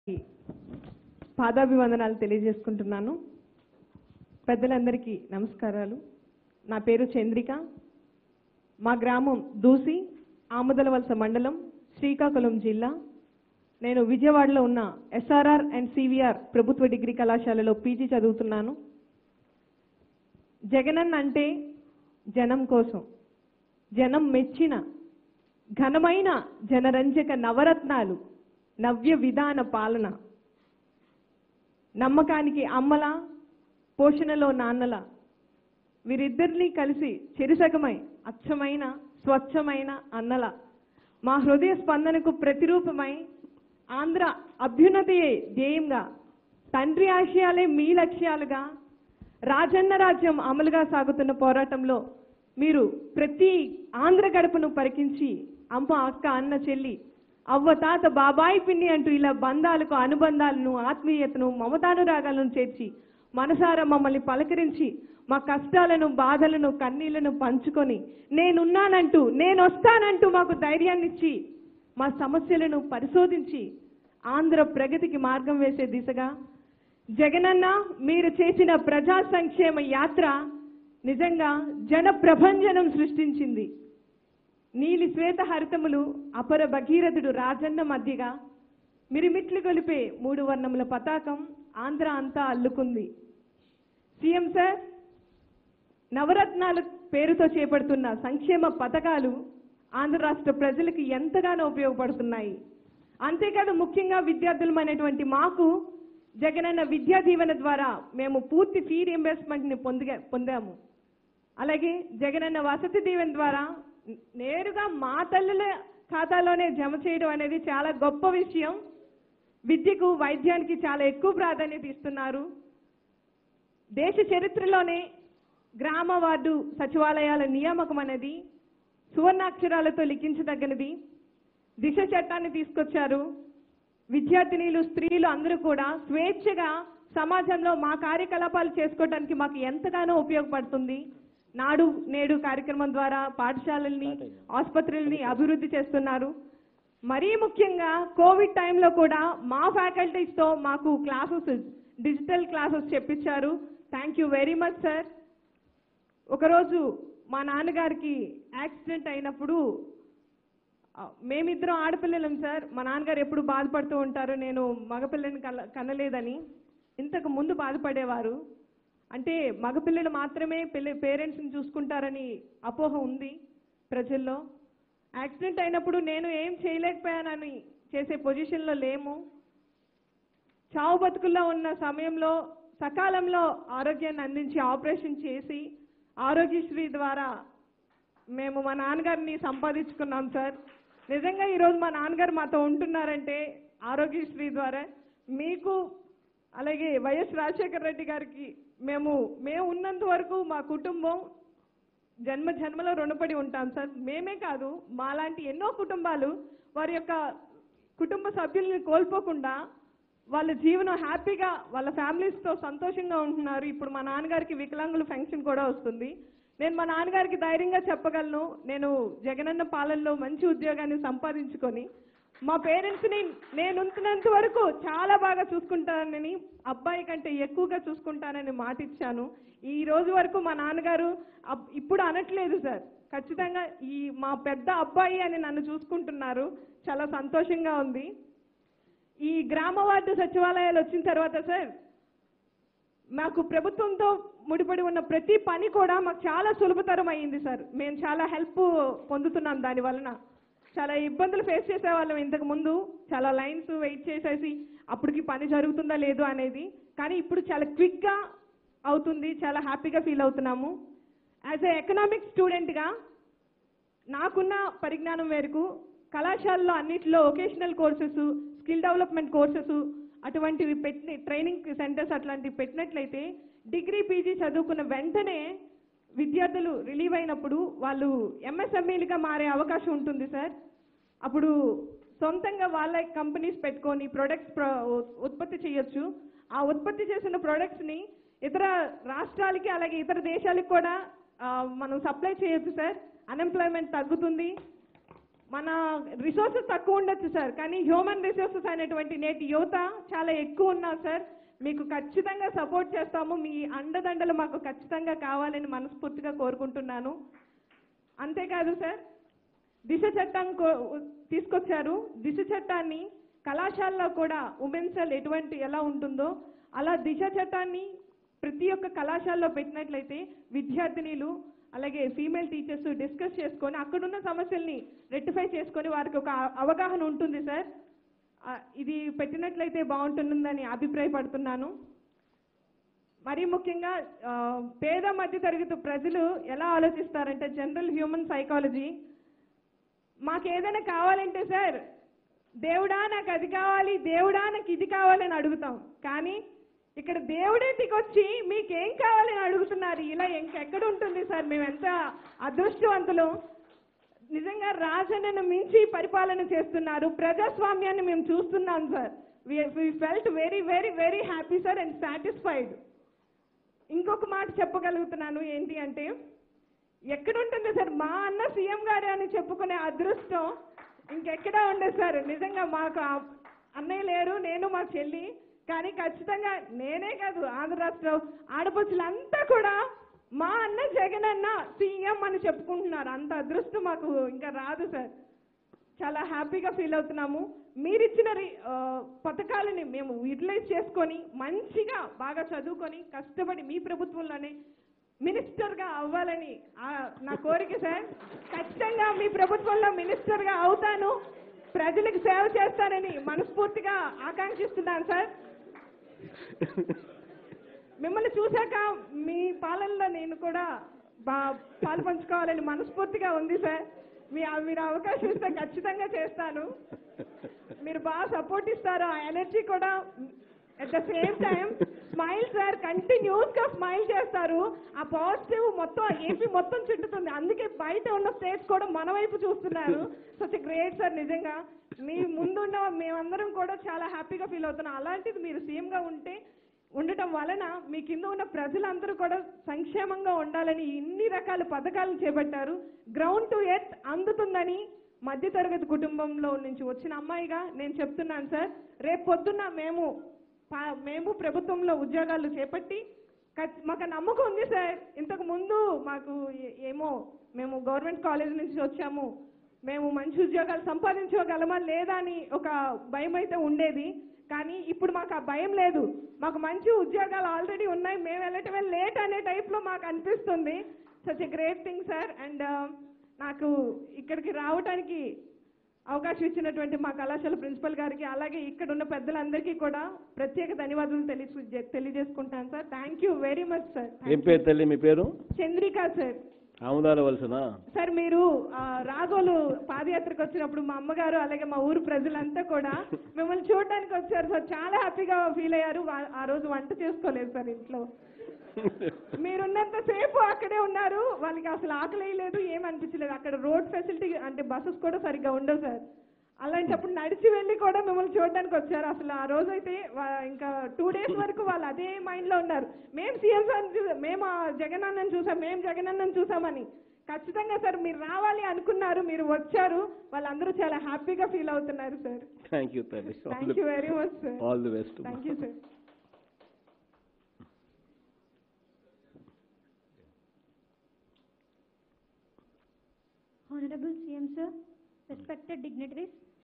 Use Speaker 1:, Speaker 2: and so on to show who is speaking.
Speaker 1: పాదాభివందనాలు తెలియజేసుకుంటున్నాను పెద్దలందరికీ నమస్కారాలు నా పేరు చంద్రిక మా గ్రామం దూసి ఆముదలవలస మండలం శ్రీకాకుళం జిల్లా నేను విజయవాడలో ఉన్న ఎస్ఆర్ఆర్ అండ్ సివిఆర్ ప్రభుత్వ డిగ్రీ కళాశాలలో పీజీ చదువుతున్నాను జగనన్న అంటే జనం కోసం జనం మెచ్చిన ఘనమైన జనరంజక నవరత్నాలు నవ్య విధాన పాలన నమ్మకానికి అమ్మల పోషణలో నాన్నల వీరిద్దరినీ కలిసి చెరిసగమై అచ్చమైన స్వచ్ఛమైన అన్నల మా హృదయ స్పందనకు ప్రతిరూపమై ఆంధ్ర అభ్యున్నతియే ధ్యేయంగా తండ్రి ఆశయాలే మీ లక్ష్యాలుగా రాజన్న రాజ్యం అమలుగా సాగుతున్న పోరాటంలో మీరు ప్రతి ఆంధ్ర గడపను పరికించి అమ్మ అక్క అన్న చెల్లి అవ్వ తాత బాబాయి పిన్ని అంటూ ఇలా బంధాలకు అనుబంధాలను ఆత్మీయతను మమతానురాగాలను చేర్చి మనసారా మమ్మల్ని పలకరించి మా కష్టాలను బాధలను కన్నీళ్లను పంచుకొని నేనున్నానంటూ నేను వస్తానంటూ మాకు ధైర్యాన్ని ఇచ్చి మా సమస్యలను పరిశోధించి ఆంధ్ర ప్రగతికి మార్గం వేసే దిశగా జగనన్న మీరు చేసిన ప్రజా సంక్షేమ యాత్ర నిజంగా జన ప్రభంజనం సృష్టించింది నీలి శ్వేత హరితములు అపర భగీరథుడు రాజన్న మధ్యగా మిరిమిట్లు గొలిపే మూడు వర్ణముల పతాకం ఆంధ్ర అంతా అల్లుకుంది సీఎం సార్ నవరత్నాల పేరుతో చేపడుతున్న సంక్షేమ పథకాలు ఆంధ్ర రాష్ట్ర ప్రజలకు ఎంతగానో ఉపయోగపడుతున్నాయి అంతేకాదు ముఖ్యంగా విద్యార్థులమైనటువంటి మాకు జగనన్న విద్యా దీవెన ద్వారా మేము పూర్తి ఫీ రియంబర్స్మెంట్ని పొందిగా పొందాము అలాగే జగనన్న వసతి దీవెన ద్వారా నేరుగా మా తల్లుల ఖాతాలోనే జమ చేయడం అనేది చాలా గొప్ప విషయం విద్యకు వైద్యానికి చాలా ఎక్కువ ప్రాధాన్యత ఇస్తున్నారు దేశ చరిత్రలోనే గ్రామ వార్డు సచివాలయాల నియామకం అనేది సువర్ణాక్షరాలతో లిఖించదగినది దిశ చట్టాన్ని తీసుకొచ్చారు విద్యార్థినీలు స్త్రీలు అందరూ కూడా స్వేచ్ఛగా సమాజంలో మా కార్యకలాపాలు చేసుకోవడానికి మాకు ఎంతగానో ఉపయోగపడుతుంది నాడు నేడు కార్యక్రమం ద్వారా పాఠశాలల్ని ఆసుపత్రుల్ని అభివృద్ధి చేస్తున్నారు మరీ ముఖ్యంగా కోవిడ్ టైంలో కూడా మా ఫ్యాకల్టీస్తో మాకు క్లాసెస్ డిజిటల్ క్లాసెస్ చెప్పించారు thank you very much sir ఒకరోజు మా నాన్నగారికి యాక్సిడెంట్ అయినప్పుడు ఆ, మేమిద్దరం ఆడపిల్లలం సార్ మా నాన్నగారు ఎప్పుడు బాధపడుతూ ఉంటారు నేను మగపిల్లని కల కనలేదని ఇంతకు ముందు బాధపడేవారు అంటే మగపిల్లలు మాత్రమే పిల్ల పేరెంట్స్ని చూసుకుంటారని అపోహ ఉంది ప్రజల్లో యాక్సిడెంట్ అయినప్పుడు నేను ఏం చేయలేకపోయానని చేసే పొజిషన్లో లేము చావు బతుకుల్లో ఉన్న సమయంలో సకాలంలో ఆరోగ్యాన్ని అందించి ఆపరేషన్ చేసి ఆరోగ్యశ్రీ ద్వారా మేము మా నాన్నగారిని సంపాదించుకున్నాం సార్ నిజంగా ఈరోజు మా నాన్నగారు మాతో ఉంటున్నారంటే ఆరోగ్యశ్రీ ద్వారా మీకు అలాగే వైఎస్ రాజశేఖర రెడ్డి గారికి మేము మేము ఉన్నంత వరకు మా కుటుంబం జన్మ జన్మలో రుణపడి ఉంటాం సార్ మేమే కాదు మాలాంటి ఎన్నో కుటుంబాలు వారి యొక్క కుటుంబ సభ్యుల్ని కోల్పోకుండా వాళ్ళ జీవనం హ్యాపీగా వాళ్ళ ఫ్యామిలీస్తో సంతోషంగా ఉంటున్నారు ఇప్పుడు మా నాన్నగారికి వికలాంగుల ఫంక్షన్ కూడా వస్తుంది నేను మా నాన్నగారికి ధైర్యంగా చెప్పగలను నేను జగనన్న పాలనలో మంచి ఉద్యోగాన్ని సంపాదించుకొని మా పేరెంట్స్ని నేను ఉంటున్నంత వరకు చాలా బాగా చూసుకుంటానని అబ్బాయి కంటే ఎక్కువగా చూసుకుంటానని మాట ఇచ్చాను ఈ రోజు వరకు మా నాన్నగారు అబ్- ఇప్పుడు అనట్లేదు సార్ ఖచ్చితంగా ఈ మా పెద్ద అబ్బాయి అని నన్ను చూసుకుంటున్నారు చాలా సంతోషంగా ఉంది ఈ గ్రామ వార్డు సచివాలయాలు వచ్చిన తర్వాత సార్ మాకు ప్రభుత్వంతో ముడిపడి ఉన్న ప్రతి పని కూడా మాకు చాలా సులభతరం అయ్యింది సార్ మేము చాలా హెల్ప్ పొందుతున్నాం దాని వలన చాలా ఇబ్బందులు ఫేస్ చేసేవాళ్ళం ఇంతకు ముందు చాలా లైన్స్ వెయిట్ చేసేసి అప్పటికి పని జరుగుతుందా లేదు అనేది కానీ ఇప్పుడు చాలా క్విక్గా అవుతుంది చాలా హ్యాపీగా ఫీల్ అవుతున్నాము యాజ్ ఎ ఎకనామిక్ స్టూడెంట్గా నాకున్న పరిజ్ఞానం మేరకు కళాశాలలో అన్నిటిలో vocational courses skill development courses అటువంటివి పెట్టి ట్రైనింగ్ సెంటర్స్ అట్లాంటివి పెట్టినట్లయితే డిగ్రీ పీజీ చదువుకున్న వెంటనే విద్యార్థులు రిలీవ్ అయినప్పుడు వాళ్ళు ఎంఎస్ఎంఈలుగా మారే అవకాశం ఉంటుంది సార్ అప్పుడు సొంతంగా వాళ్ళ కంపెనీస్ పెట్టుకొని ప్రొడక్ట్స్ ఉత్పత్తి చేయొచ్చు ఆ ఉత్పత్తి చేసిన ప్రొడక్ట్స్ని ఇతర రాష్ట్రాలకి అలాగే ఇతర దేశాలకు కూడా ఆ, మనం సప్లై చేయొచ్చు సార్ అన్ఎంప్లాయ్మెంట్ తగ్గుతుంది మన రిసోర్సెస్ తక్కువ ఉండొచ్చు సార్ కానీ హ్యూమన్ రిసోర్సెస్ అనేటువంటి నేటి యువత చాలా ఎక్కువ ఉన్నారు సార్ మీకు ఖచ్చితంగా సపోర్ట్ చేస్తాము మీ అండదండలు మాకు ఖచ్చితంగా కావాలని మనస్ఫూర్తిగా కోరుకుంటున్నాను అంతేకాదు సార్ దిశ చట్టం కో- తీసుకొచ్చారు దిశ చట్టాన్ని కళాశాలలో కూడా ఉమెన్స్ సెల్ ఎటువంటి ఎలా ఉంటుందో అలా దిశ చట్టాన్ని ప్రతి ఒక్క కళాశాలలో పెట్టినట్లయితే విద్యార్థినిలు అలాగే ఫీమేల్ టీచర్స్ డిస్కస్ చేసుకొని అక్కడున్న సమస్యల్ని రెక్టిఫై చేసుకొని వారికి ఒక అ- అవగాహన ఉంటుంది సార్ ఆ, ఇది పెట్టినట్లయితే బాగుంటుందని అభిప్రాయపడుతున్నాను మరీ ముఖ్యంగా ఆ, పేద మధ్య తరగతి ప్రజలు ఎలా ఆలోచిస్తారంటే జనరల్ హ్యూమన్ సైకాలజీ మాకు ఏదైనా కావాలంటే సార్ దేవుడా నాకు అది కావాలి దేవుడా నాకు ఇది కావాలని అడుగుతాం కానీ ఇక్కడ దేవుడే దిగొచ్చి మీకేం కావాలని అడుగుతున్నారు ఇలా ఇంకెక్కడ ఉంటుంది సార్ మేము ఎంత అదృష్టవంతులు నిజంగా రాజన్నను మించి పరిపాలన చేస్తున్నారు ప్రజాస్వామ్యాన్ని మేము చూస్తున్నాం sir we felt very very very happy sir and satisfied ఇంకొక మాట చెప్పగలుగుతున్నాను ఏంటి అంటే ఎక్కడుంటుంది సార్ మా అన్న సీఎం గారు అని చెప్పుకునే అదృష్టం ఇంకెక్కడా ఉండదు సార్ నిజంగా మాకు ఆ అన్నయ్య లేరు నేను మా చెల్లి కానీ ఖచ్చితంగా నేనే కాదు ఆంధ్ర రాష్ట్ర ఆడపడుచులంతా కూడా మా అన్న జగన్ అన్న సీఎం అని చెప్పుకుంటున్నారు అంత అదృష్టం మాకు ఇంకా రాదు సార్ చాలా హ్యాపీగా ఫీల్ అవుతున్నాము మీరిచ్చిన రి- ఆ, పథకాలని మేము యూటిలైజ్ చేసుకొని మంచిగా బాగా చదువుకొని కష్టపడి మీ ప్రభుత్వంలోనే మినిస్టర్గా అవ్వాలని ఆ, నా కోరిక సార్ ఖచ్చితంగా మీ ప్రభుత్వంలో మినిస్టర్గా అవుతాను ప్రజలకు సేవ చేస్తానని మనస్ఫూర్తిగా ఆకాంక్షిస్తున్నాను సార్ మిమ్మల్ని చూశాక మీ పాలనలో నేను కూడా బా పాలు పంచుకోవాలని మనస్ఫూర్తిగా ఉంది సార్ మీ మీరు అవకాశం ఇస్తే ఖచ్చితంగా చేస్తాను మీరు బాగా సపోర్ట్ ఇస్తారు ఆ ఎనర్జీ కూడా at the same time smile sir continuous గా స్మైల్ చేస్తారు ఆ పాజిటివ్ మొత్తం ఏపీ మొత్తం చుట్టుతుంది అందుకే బయట ఉన్న స్టేట్స్ కూడా మన వైపు చూస్తున్నారు సచ్ గ్రేట్ సార్ నిజంగా మీ ముందున్న మేమందరం కూడా చాలా హ్యాపీగా ఫీల్ అవుతున్నాం అలాంటిది మీరు సీఎం గా ఉంటే ఉండటం వలన మీ కింద ఉన్న ప్రజలందరూ కూడా సంక్షేమంగా ఉండాలని ఇన్ని రకాల పథకాలు చేపట్టారు గ్రౌండ్ టు ఎర్త్ అందుతుందని మధ్యతరగతి కుటుంబంలో నుంచి వచ్చిన అమ్మాయిగా నేను చెప్తున్నాను సార్ రేపు పొద్దున్న మేము పా- మేము ప్రభుత్వంలో ఉద్యోగాలు చేపట్టి ఖచ్- మాకు ఆ నమ్మకం ఉంది సార్ ఇంతకు ముందు మాకు ఏ- ఏమో మేము గవర్నమెంట్ కాలేజ్ నుంచి వచ్చాము మేము మంచి ఉద్యోగాలు సంపాదించగలమా లేదా అని ఒక భయం అయితే ఉండేది కానీ ఇప్పుడు మాకు ఆ భయం లేదు మాకు మంచి ఉద్యోగాలు ఆల్రెడీ ఉన్నాయి మేము వెళ్ళటమే లేట్ అనే టైప్లో మాకు అనిపిస్తుంది such a great thing sir and నాకు ఇక్కడికి రావడానికి అవకాశం ఇచ్చినటువంటి మా కళాశాల ప్రిన్సిపల్ గారికి అలాగే ఇక్కడ ఉన్న పెద్దలందరికీ కూడా ప్రత్యేక ధన్యవాదాలు తెలియ తెలియజేసుకుంటాను sir thank you very much sir
Speaker 2: ఏం పేరు తల్లి మీ పేరు
Speaker 1: చంద్రిక సార్
Speaker 2: ఆముదాల వలసనా
Speaker 1: సార్ మీరు ఆ, రాగోలు పాదయాత్రకు వచ్చినప్పుడు మా అమ్మగారు అలాగే మా ఊరు ప్రజలంతా కూడా మిమ్మల్ని చూడడానికి వచ్చారు సార్ చాలా హ్యాపీగా ఫీల్ అయ్యారు వా- ఆ రోజు వంట చేసుకోలేదు సార్ ఇంట్లో మీరున్నంత సేపు అక్కడే ఉన్నారు వాళ్ళకి అసలు ఆకలి లేదు ఏం అనిపించలేదు అక్కడ రోడ్ ఫెసిలిటీ అంటే బస్సెస్ కూడా సరిగ్గా ఉండవు సార్ అలాంటప్పుడు నడిచి వెళ్ళి కూడా మిమ్మల్ని చూడడానికి వచ్చారు అసలు ఆ రోజు అయితే వా- ఇంకా టూ డేస్ వరకు వాళ్ళు అదే మైండ్ లో ఉన్నారు మేము సీఎం సార్ మేము ఆ జగన్ అన్నని చూసాం మేము జగన్ అన్నని చూసామని ఖచ్చితంగా సార్ మీరు రావాలి అనుకున్నారు మీరు వచ్చారు వాళ్ళందరూ చాలా హ్యాపీగా ఫీల్ అవుతున్నారు సార్
Speaker 2: థ్యాంక్ యూ తల్లి
Speaker 1: thank you very much sir
Speaker 2: all the best
Speaker 1: thank you sir
Speaker 3: Honorable CM Sir, respected dignitaries,